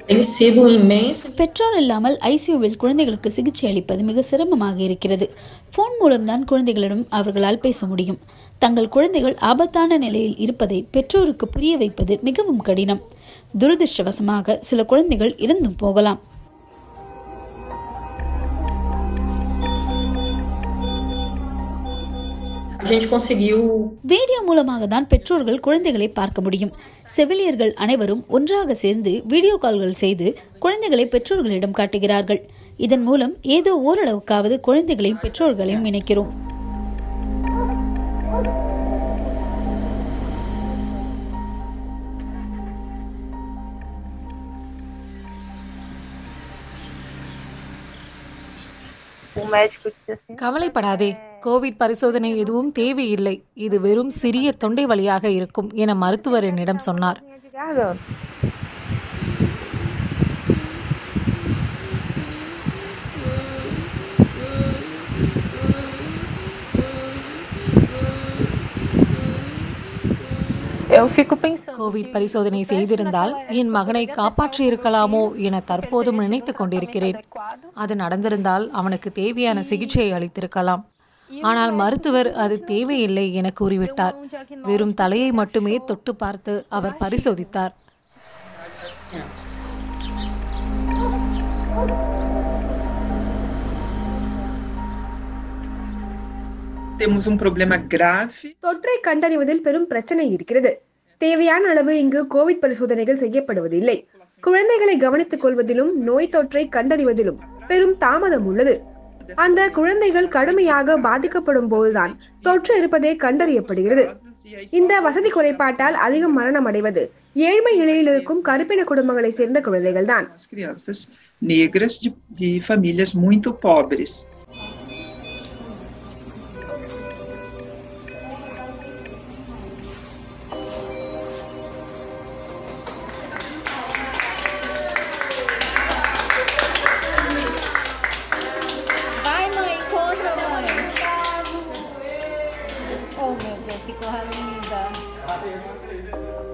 Tem sido um imenso பெற்றோர் இல்லாமல் ஐசியூவில் குழந்தைகளுக்கு சிகிச்சை அளிப்பது மிக சிரமமாக இருக்கிறது ஃபோன் மூலம்தான் குழந்தைகளிடம் அவர்களால் பேச முடியும் தங்கள் குழந்தைகள் ஆபத்தான நிலையில் இருப்பதை பெற்றோருக்கு புரிய வைப்பது மிகவும் கடினம் துரதிர்ஷ்டவசமாக சில குழந்தைகள் இறந்தும் போகலாம் A gente conseguiu வீடியோ மூலமாக தான் பெற்றோர்கள் குழந்தைகளை பார்க்க முடியும் செவிலியர்கள் அனைவரும் ஒன்றாக சேர்ந்து வீடியோ கால்கள் செய்து குழந்தைகளை பெற்றோர்களிடம் காட்டுகிறார்கள் இதன் மூலம் ஏதோ ஓரளவுக்காவது குழந்தைகளையும் பெற்றோர்களையும் இணைக்கிறோம் O médico disse assim: கவலைப்படாதே கோவிட் பரிசோதனை எதுவும் தேவையில்லை இது வெறும் சிறிய தொண்டை வழியாக இருக்கும் என மருத்துவர் என்னிடம் சொன்னார் "Linha de garganta. Eu fico pensando. Covid பரிசோதனை செய்திருந்தால் என் மகனை காப்பாற்றி இருக்கலாமோ என தற்போதும் நினைத்து கொண்டிருக்கிறேன் அது நடந்திருந்தால் அவனுக்கு தேவையான சிகிச்சையை அளித்திருக்கலாம் ஆனால் மருத்துவர் அது தேவையில்லை என கூறிவிட்டார் வெறும் தலையை மட்டுமே தொட்டு பார்த்து அவர் பரிசோதித்தார் Temos um problema grave தொற்றை கண்டறிவதில் பெரும் பிரச்சனை இருக்கிறது தேவையான அளவு இங்கு கோவிட் பரிசோதனைகள் செய்யப்படுவதில்லை குழந்தைகளை கவனித்துக் கொள்வதிலும் நோய் தொற்றை கண்டறிவதிலும் பெரும் தாமதம் உள்ளது அந்த குழந்தைகள் கடுமையாக பாதிக்கப்படும் போதுதான் தொற்று இருப்பதே கண்டறியப்படுகிறது இந்த வசதி குறைபாட்டால் அதிகம் மரணம் அடைவது ஏழ்மை நிலையில் இருக்கும் கருப்பின குடும்பங்களை சேர்ந்த குழந்தைகள்தான் as crianças negras de, de famílias muito pobres. Vai, mãe, encontra, mãe. Oh, meu Deus, que coisa linda.